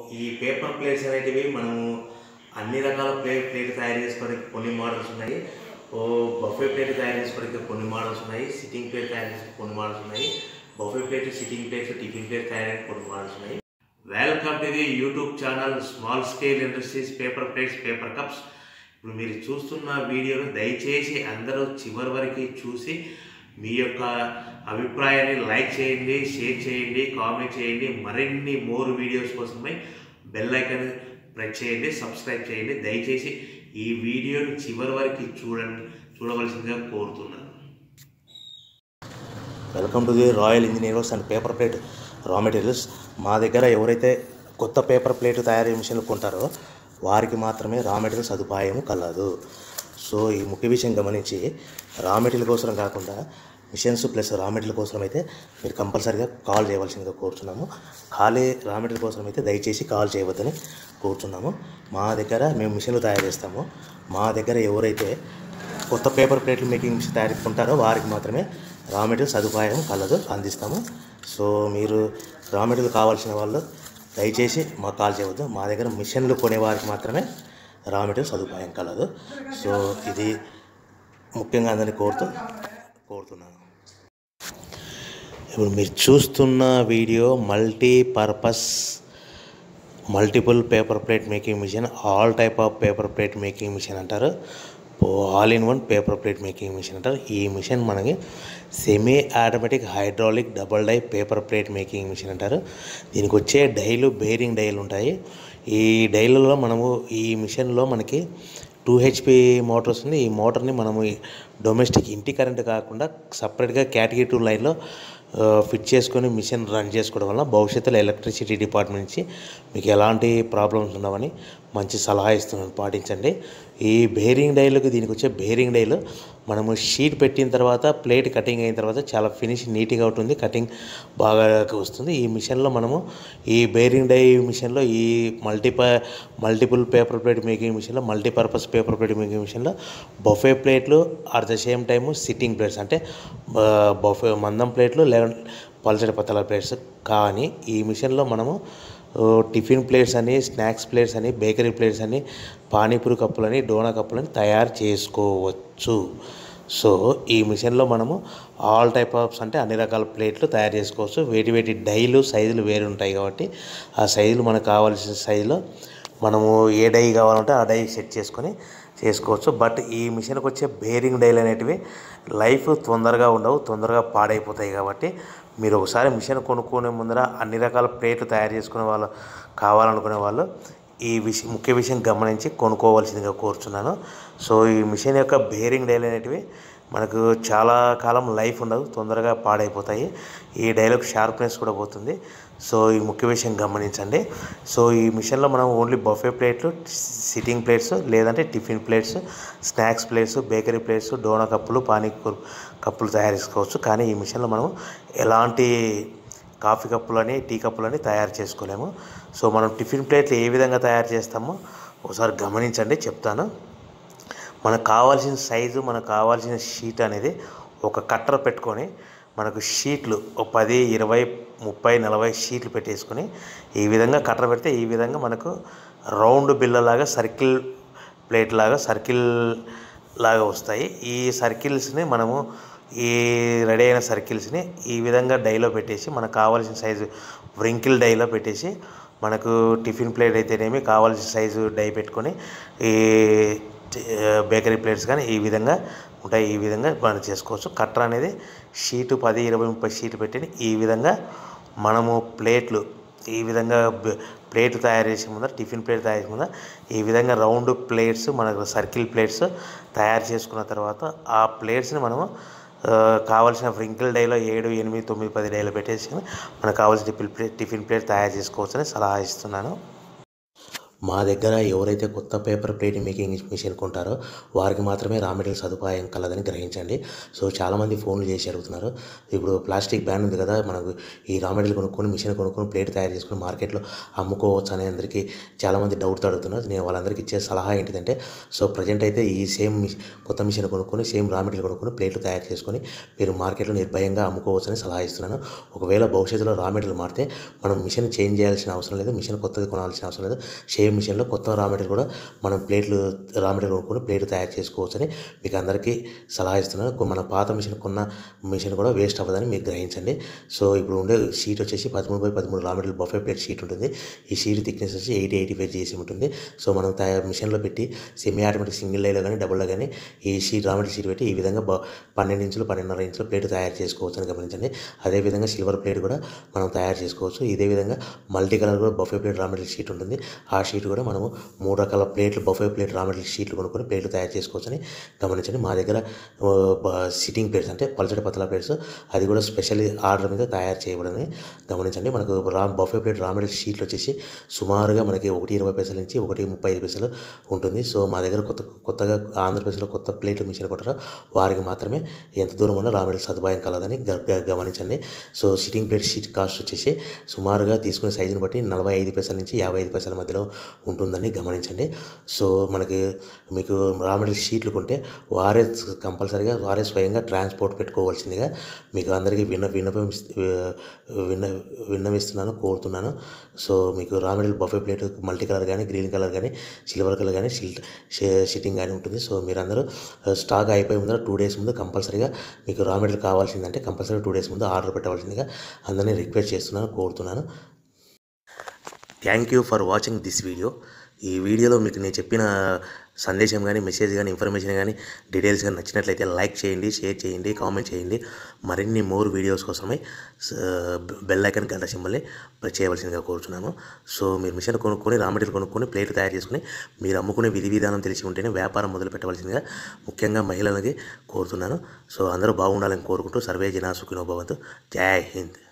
ఈ paper plates అనేటివి మనము అన్ని రకాల ప్లేట్ ప్లేట్ తయారు చేసుకోవడానికి కొన్ని మోడల్స్ ఉన్నాయి ఓ బఫే ప్లేట్ తయారు చేసుకోవడానికి కొన్ని మోడల్స్ ఉన్నాయి సిట్టింగ్ ప్లేట్ తయారు చేసుకోవడానికి కొన్ని మోడల్స్ ఉన్నాయి buffet plate sitting plates tiffin plate తయారు చేయడానికి కొన్ని మోడల్స్ ఉన్నాయి welcome to the YouTube channel small scale industries paper plates paper cups ఇప్పుడు మీరు చూస్తున్న వీడియోను దయచేసి అందరూ చివరి వరకు చూసి మీ యొక్క అభిప్రాయాన్ని లైక్ చేయండి షేర్ చేయండి కామెంట్ చేయండి మరిన్ని మోర్ వీడియోస్ కోసమై బెల్ ఐకాన్ ప్రెస్ చేయండి సబ్స్క్రైబ్ చేయండి దయచేసి ఈ వీడియోని చివరి వరకు చూడండి చూడవలసిందిగా కోరుతున్నాను welcome to the royal engineers and paper plate raw materials మా దగ్గర ఎవరైతే కొత్త పేపర్ ప్లేట్ తయారీ మిషన్లు కొంటారో వారికి మాత్రమే రా మెటీరియల్ సదుపాయం కలదు సో ఈ ముఖ్య విషయం గమనించి రా మెటీరియల్ కోసం కాకుండా మిషన్స్ ప్లస్ రా మెటీరియల్ కోసం అయితే మీరు కంపల్సరీగా కాల్ చేయవలసిందిగా కోరుతున్నాము ఖాళీ రా మెటీరియల్ కోసం అయితే దయచేసి కాల్ చేయవద్దని కోరుతున్నాము మా దగ్గర మేము మిషన్లు తయారు చేస్తాము మా దగ్గర ఎవరైతే కొత్త పేపర్ ప్లేట్లు మేకింగ్ మిషన్ తయారు కొంటారో వారికి మాత్రమే రా మెటీరియల్ సదుపాయం కలదు అందిస్తాము సో మీరు రా మెటీరియల్ కావాల్సిన వాళ్ళు దయచేసి మాకు కాల్ చేయవద్దు మా దగ్గర మిషన్లు కొనే వారికి మాత్రమే రా మెటీరియల్ సదుపాయం కలదు సో ఇది ముఖ్యంగా అందరినీ కోరుతూ కోరుతున్నాను ఇప్పుడు మీరు చూస్తున్న video multipurpose multiple paper plate making machine all type of paper plate making machine అంటారు all in one paper plate making machine అంటారు ఈ మిషన్ మనకి semi automatic hydraulic double die paper plate making machine అంటారు దీనికి వచ్చే డైలు bearing డైలు ఉంటాయి ఈ డైలలో మనము ఈ మిషన్లో మనకి టూ హెచ్పి మోటార్ వస్తుంది ఈ మోటార్ని మనము ఈ డొమెస్టిక్ ఇంటి కరెంట్ కాకుండా సపరేట్గా కేటగిరీ టూ లైన్లో ఆ, ఫిట్ చేసుకొని మిషన్ రన్ చేసుకోవడం వల్ల భవిష్యత్తులో ఎలక్ట్రిసిటీ డిపార్ట్మెంట్ నుంచి మీకు ఎలాంటి ప్రాబ్లమ్స్ ఉండవని మంచి సలహా ఇస్తున్నాను పాటించండి ఈ బేరింగ్ డైలకు దీనికి వచ్చే బేరింగ్ డైలు మనము షీట్ పెట్టిన తర్వాత ప్లేట్ కటింగ్ అయిన తర్వాత చాలా ఫినిష్ నీట్గా ఉంటుంది కటింగ్ బాగా వస్తుంది ఈ మిషన్లో మనము ఈ బేరింగ్ డై మిషన్లో ఈ మల్టీప మల్టిపుల్ పేపర్ ప్లేట్ మేకింగ్ మిషన్లో మల్టీపర్పస్ పేపర్ ప్లేట్ మేకింగ్ మిషన్లో బఫే ప్లేట్లు at the same time sitting plates అంటే బఫే మందం ప్లేట్లు లే పల్చడి పత్తల ప్లేట్స్ కానీ ఈ మిషన్లో మనము ఓ, టిఫిన్ ప్లేట్స్ అని స్నాక్స్ ప్లేట్స్ అని బేకరీ ప్లేట్స్ అని పానీపూరి కప్పులని డోనా కప్పులని తయారు చేసుకోవచ్చు సో ఈ మిషన్లో మనము ఆల్ టైప్ ఆఫ్స్ అంటే అన్ని రకాల ప్లేట్లు తయారు చేసుకోవచ్చు వేటి వేటి డైలు సైజులు వేరు ఉంటాయి కాబట్టి ఆ సైజులు మనకు కావాల్సిన సైజులో మనము ఏ డై కావాలంటే ఆ డై సెట్ చేసుకొని చేసుకోవచ్చు బట్ ఈ మిషన్కి వచ్చే బేరింగ్ డైలు అనేటివి లైఫ్ తొందరగా ఉండవు తొందరగా పాడైపోతాయి కాబట్టి మీరు ఒకసారి మిషన్ కొనుక్కునే ముందర అన్ని రకాల ప్లేట్లు తయారు చేసుకునే వాళ్ళు కావాలనుకునే వాళ్ళు ఈ విషయం ముఖ్య విషయం గమనించి కొనుక్కోవాల్సిందిగా కోరుచున్నాను సో ఈ మిషన్ యొక్క బేరింగ్ డైలు అనేటివి మనకు చాలా కాలం లైఫ్ ఉండదు తొందరగా పాడైపోతాయి ఈ డైలాగ్ షార్ప్నెస్ కూడా పోతుంది సో ఈ ముఖ్య విషయం గమనించండి సో ఈ మిషన్లో మనం ఓన్లీ బఫే ప్లేట్లు సిట్టింగ్ ప్లేట్స్ లేదంటే tiffin plates snacks plates bakery plates డోనా కప్పులు పానీ కప్పులు తయారు చేసుకోవచ్చు కానీ ఈ మిషన్లో మనం ఎలాంటి కాఫీ కప్పులని టీ కప్పులని తయారు చేసుకోలేము సో మనం టిఫిన్ ప్లేట్లు ఏ విధంగా తయారు చేస్తామో ఒకసారి గమనించండి చెప్తాను మనకు కావాల్సిన సైజు మనకు కావాల్సిన షీట్ అనేది ఒక కట్టర్ పెట్టుకొని మనకు షీట్లు ఒక పది ఇరవై ముప్పై నలభై షీట్లు పెట్టేసుకొని ఈ విధంగా కట్టర్ పెడితే ఈ విధంగా మనకు రౌండ్ బిల్లలాగా సర్కిల్ ప్లేట్ లాగా సర్కిల్ లాగా వస్తాయి ఈ సర్కిల్స్ని మనము ఈ రెడీ అయిన సర్కిల్స్ని ఈ విధంగా డైలో పెట్టేసి మనకు కావాల్సిన సైజు వ్రింకిల్ డైలో పెట్టేసి మనకు టిఫిన్ ప్లేట్ అయితేనేమి కావాల్సిన సైజు డై పెట్టుకొని ఈ బేకరీ ప్లేట్స్ కానీ ఈ విధంగా ఉంటాయి ఈ విధంగా మనం చేసుకోవచ్చు కట్టర్ అనేది షీటు పది ఇరవై ముప్పై షీట్లు పెట్టి ఈ విధంగా మనము ప్లేట్లు ఈ విధంగా బ- ప్లేట్ తయారు చేసే ముందర టిఫిన్ ప్లేట్ తయారు చేసే ముందర ఈ విధంగా రౌండ్ ప్లేట్స్ మనకు సర్కిల్ ప్లేట్స్ తయారు చేసుకున్న తర్వాత ఆ ప్లేట్స్ని మనము ఆ, కావాల్సిన వ్రింకిల్ డైలో ఏడు ఎనిమిది తొమ్మిది పది డైలో పెట్టేసి మనకు కావాల్సిన టిఫిన్ ప్లేట్ టిఫిన్ ప్లేట్ తయారు చేసుకోవచ్చని సలహా ఇస్తున్నాను మా దగ్గర ఎవరైతే కొత్త పేపర్ ప్లేట్ మేకింగ్ మిషన్ కొంటారో వారికి మాత్రమే రా మెటీరియల్ సదుపాయం కలదని గ్రహించండి సో చాలామంది ఫోన్లు చేసి అడుగుతున్నారు ఇప్పుడు ప్లాస్టిక్ బ్యాన్ ఉంది కదా మనకు ఈ రా మెటీరియల్ కొనుక్కొని మిషన్ కొనుక్కొని ప్లేట్ తయారు చేసుకొని మార్కెట్లో అమ్ముకోవచ్చు అనే అందరికీ చాలామంది డౌట్తో అడుగుతున్నారు నేను వాళ్ళందరికీ ఇచ్చే సలహా ఏంటిదంటే సో ప్రజెంట్ అయితే ఈ సేమ్ కొత్త మిషన్ కొనుక్కొని సేమ్ రా మెటీరియల్ కొనుక్కొని ప్లేట్లు తయారు చేసుకొని మీరు మార్కెట్లో నిర్భయంగా అమ్ముకోవచ్చని సలహా ఇస్తున్నాను ఒకవేళ భవిష్యత్తులో రా మెటీరియల్ మారితే మనం మిషన్ చేంజ్ చేయాల్సిన అవసరం లేదు మిషన్ కొత్తది కొనాల్సిన అవసరం లేదు సేమ్ మిషన్లో కొత్త రా మెటీరియల్ కూడా మనం ప్లేట్లు రా మెటీరియల్ కొనుక్కొని ప్లేట్ తయారు చేసుకోవచ్చని మీకు అందరికీ సలహా ఇస్తున్నాను కొ- మన పాత మిషన్ కొన్న మిషన్ కూడా వేస్ట్ అవ్వదని మీరు గ్రహించండి సో ఇప్పుడు ఉండే షీట్ వచ్చేసి పదమూడు బై పదమూడు రా మెటీరియల్ బఫే ప్లేట్ షీట్ ఉంటుంది ఈ షీట్ థిక్నెస్ వచ్చి ఎయిటీ ఎయిటీ ఫైవ్ చేసి ఉంటుంది సో మనం తయారు మిషన్లో పెట్టి సెమీ ఆటోమేటిక్ సింగిల్ లైలో కానీ డబుల్లో కానీ ఈ షీట్ రా మెటీరియల్ షీట్ పెట్టి ఈ విధంగా బ- పన్నెండు ఇంచులు పన్నెండున్నర ఇంచులు ప్లేట్ తయారు చేసుకోవచ్చు అని గమనించండి అదేవిధంగా సిల్వర్ ప్లేట్ కూడా మనం తయారు చేసుకోవచ్చు ఇదే విధంగా మల్టీ కలర్ కూడా buffet plate raw material sheet ఉంటుంది ఆ షీట్ కూడా మనము మూడు రకాల ప్లేట్లు బఫే ప్లేట్ రా మెటీరియల్ షీట్లు కొనుక్కొని ప్లేట్లు తయారు చేసుకోవచ్చని గమనించండి మా దగ్గర ఆ, బ- సిట్టింగ్ ప్లేట్స్ అంటే పల్చటి పతల ప్లేట్స్ అది కూడా స్పెషల్ ఆర్డర్ మీద తయారు చేయబడని గమనించండి మనకు రా బఫే ప్లేట్ రా మెటీరియల్ షీట్లు వచ్చేసి సుమారుగా మనకి ఒకటి ఇరవై పైసల నుంచి ఒకటి ముప్పై ఐదు పైసలు ఉంటుంది సో మా దగ్గర కొత్త కొత్తగా ఆంధ్రప్రదేశ్లో కొత్త ప్లేట్లు మిషన్ కొట్టారో వారికి మాత్రమే ఎంత దూరం ఉన్న రా మెటీరియల్ సదుపాయం కలదని గ- గ- గమనించండి so sitting plate sheet cost వచ్చేసి సుమారుగా తీసుకునే సైజుని బట్టి నలభై ఐదు పైసల నుంచి యాభై ఐదు పైసల మధ్యలో ఉంటుందని గమనించండి సో మనకి మీకు రా మెటీరియల్ షీట్లు కొంటే వారే కంపల్సరీగా వారే స్వయంగా ట్రాన్స్పోర్ట్ పెట్టుకోవాల్సిందిగా మీకు అందరికీ విన్న విన్నపం విన్న విన్నవిస్తున్నాను కోరుతున్నాను సో మీకు raw material buffet plate multi colour కానీ గ్రీన్ కలర్ కానీ సిల్వర్ కలర్ కానీ సిల్ సిట్టింగ్ కానీ ఉంటుంది సో మీరందరూ స్టాక్ అయిపోయి ముందర టూ డేస్ ముందు కంపల్సరీగా మీకు రా మెటీరియల్ కావాల్సిందంటే కంపల్సరీ టూ డేస్ ముందు ఆర్డర్ పెట్టవలసిందిగా అందరినీ రిక్వెస్ట్ చేస్తున్నాను కోరుతున్నాను thank you for watching this video ఈ వీడియోలో మీకు నేను చెప్పిన సందేశం కానీ మెసేజ్ కానీ ఇన్ఫర్మేషన్ కానీ డీటెయిల్స్ కానీ నచ్చినట్లయితే లైక్ చేయండి షేర్ చేయండి కామెంట్ చేయండి మరిన్ని మోర్ వీడియోస్ కోసమై బెల్ ఐకన్ గంట సింబల్ని ప్రెస్ చేయవలసిందిగా కోరుతున్నాను సో మీరు మిషన్ కొనుక్కొని రా మెటీరియల్ కొనుక్కొని ప్లేట్ తయారు చేసుకుని మీరు అమ్ముకునే విధి విధానం తెలిసి ఉంటేనే వ్యాపారం మొదలు పెట్టవలసిందిగా ముఖ్యంగా మహిళలకి కోరుతున్నాను సో అందరూ బాగుండాలని కోరుకుంటూ సర్వే జనా సుఖినో భవంతు జై హింద్